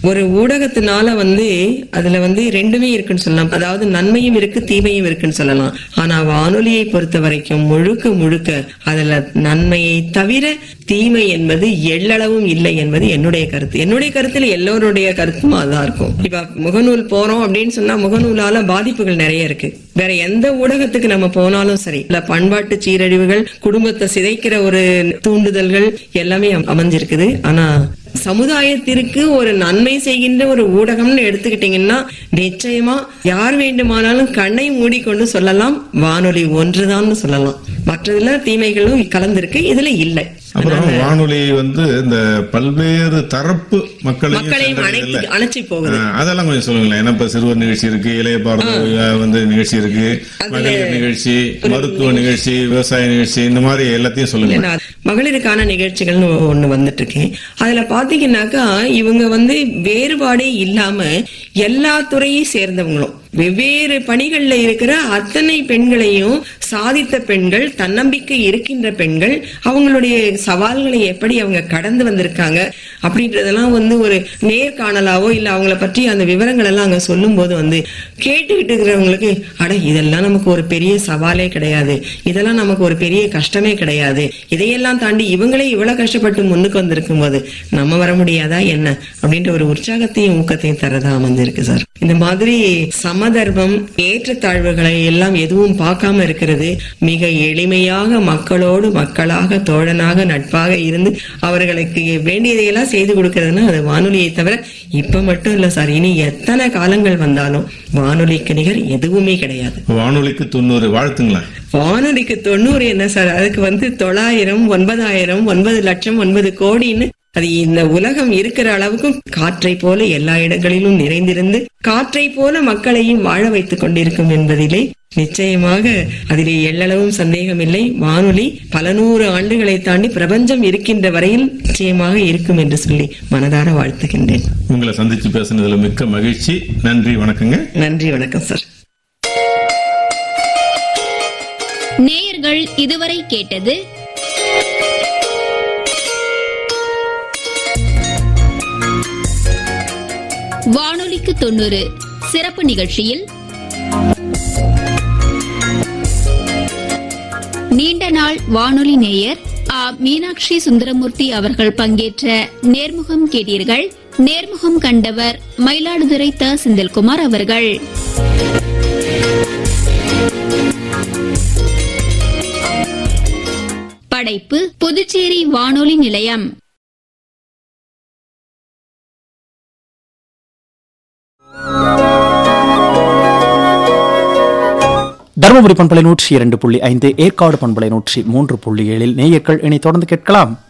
ஒரு ஊடகத்தினால வந்து அதுல வந்து ரெண்டுமே இருக்குன்னு சொல்லலாம் அதாவது நன்மையும் இருக்கு தீமையும் இருக்குன்னு சொல்லலாம் ஆனா வானொலியை பொறுத்த வரைக்கும் முழுக்க முழுக்க அதுல நன்மையை தவிர தீமை என்பது எள்ளளவும் இல்லை என்பது என்னுடைய கருத்து என்னுடைய கருத்துல எல்லோருடைய கருத்தும் அதான் இருக்கும் இப்ப முகநூல் போறோம் அப்படின்னு சொன்னா முகநூலால பாதிப்புகள் நிறைய இருக்கு வேற எந்த ஊடகத்துக்கு நம்ம போனாலும் சரி இல்ல பண்பாட்டு சீரழிவுகள் குடும்பத்தை சிதைக்கிற ஒரு தூண்டுதல்கள் எல்லாமே அம்- அமைஞ்சிருக்குது ஆனா சமுதாயத்திற்கு ஒரு நன்மை செய்கின்ற ஒரு ஊடகம்னு எடுத்துக்கிட்டீங்கன்னா நிச்சயமா யார் வேண்டுமானாலும் கண்ணை மூடிக்கொண்டு சொல்லலாம் வானொலி ஒன்றுதான்னு சொல்லலாம் மற்றதுல தீமைகளும் கலந்திருக்கு இதுல இல்லை அப்புறம் வானொலி வந்து இந்த பல்வேறு தரப்பு மக்களையும் மக்களையும் சென்றடையுதுல்ல? அணைத்து அணைச்சி போகுது ஆ, அதெல்லாம் கொஞ்சம் சொல்லுங்களேன் ஏன்னா இப்ப சிறுவர் நிகழ்ச்சி இருக்கு இளைய பாரத வந்து நிகழ்ச்சி இருக்கு மகளிர் நிகழ்ச்சி மருத்துவ நிகழ்ச்சி விவசாய நிகழ்ச்சி இந்த மாதிரி எல்லாத்தையும் சொல்லுங்க நான் மகளிருக்கான நிகழ்ச்சிகள்னு ஒண்ணு வந்துட்டு இருக்கேன் அதுல பாத்தீங்கன்னாக்கா இவங்க வந்து வேறுபாடே இல்லாம எல்லா துறையை சேர்ந்தவங்களும் வெவ்வேறு பணிகள்ல இருக்கிற அத்தனை பெண்களையும் சாதித்த பெண்கள் தன்னம்பிக்கை இருக்கின்ற பெண்கள் அவங்களுடைய சவால்களை எப்படி அவங்க கடந்து வந்திருக்காங்க அப்படின்றதெல்லாம் வந்து ஒரு நேர்காணலாவோ இல்ல அவங்கள பற்றி அந்த விவரங்கள் எல்லாம் அங்க சொல்லும் போது வந்து கேட்டுக்கிட்டு இருக்கிறவங்களுக்கு அட இதெல்லாம் நமக்கு ஒரு பெரிய சவாலே கிடையாது இதெல்லாம் நமக்கு ஒரு பெரிய கஷ்டமே கிடையாது இதையெல்லாம் தாண்டி இவங்களே இவ்வளவு கஷ்டப்பட்டு முன்னுக்கு வந்திருக்கும் போது நம்ம வர முடியாதா என்ன அப்படின்ற ஒரு உற்சாகத்தையும் ஊக்கத்தையும் தரதா அமைஞ்சிருக்கு சார் இந்த மாதிரி சமதர்மம் ஏற்றத்தாழ்வுகளை எல்லாம் எதுவும் பார்க்காம இருக்கிறது மிக எளிமையாக மக்களோடு மக்களாக தோழனாக நட்பாக இருந்து அவர்களுக்கு வேண்டியதையெல்லாம் செய்து கொடுக்கறதுன்னா அது வானொலியை தவிர இப்ப மட்டும் இல்ல சார் இனி எத்தனை காலங்கள் வந்தாலும் வானொலிக்கு நிகர் எதுவுமே கிடையாது வானொலிக்கு தொண்ணூறு வாழ்த்துங்களேன் வானொலிக்கு தொண்ணூறு என்ன சார் அதுக்கு வந்து தொள்ளாயிரம் ஒன்பதாயிரம் ஒன்பது லட்சம் ஒன்பது கோடின்னு அது இந்த உலகம் இருக்கிற அளவுக்கும் காற்றை போல எல்லா இடங்களிலும் நிறைந்திருந்து காற்றை போல மக்களையும் வாழ வைத்துக் கொண்டிருக்கும் என்பதிலே நிச்சயமாக அதிலே எள்ளளவும் சந்தேகம் இல்லை வானொலி பல நூறு ஆண்டுகளை தாண்டி பிரபஞ்சம் இருக்கின்ற வரையில் நிச்சயமாக இருக்கும் என்று சொல்லி மனதார வாழ்த்துகின்றேன் உங்களை சந்திச்சு பேசுனதுல மிக்க மகிழ்ச்சி நன்றி வணக்கங்க நன்றி வணக்கம் சார் நேயர்கள் இதுவரை கேட்டது வானொலிக்கு தொண்ணூறு சிறப்பு நிகழ்ச்சியில் நீண்ட நாள் வானொலி நேயர் ஆ மீனாட்சி சுந்தரமூர்த்தி அவர்கள் பங்கேற்ற நேர்முகம் கேட்டீர்கள் நேர்முகம் கண்டவர் மயிலாடுதுறை த செந்தில்குமார் அவர்கள் படைப்பு புதுச்சேரி வானொலி நிலையம் தருமபுரி பண்பலை நூற்றி இரண்டு புள்ளி ஐந்து ஏற்காடு பண்பலை நூற்றி மூன்று புள்ளி ஏழில் நேயர்கள் இனி தொடர்ந்து கேட்கலாம்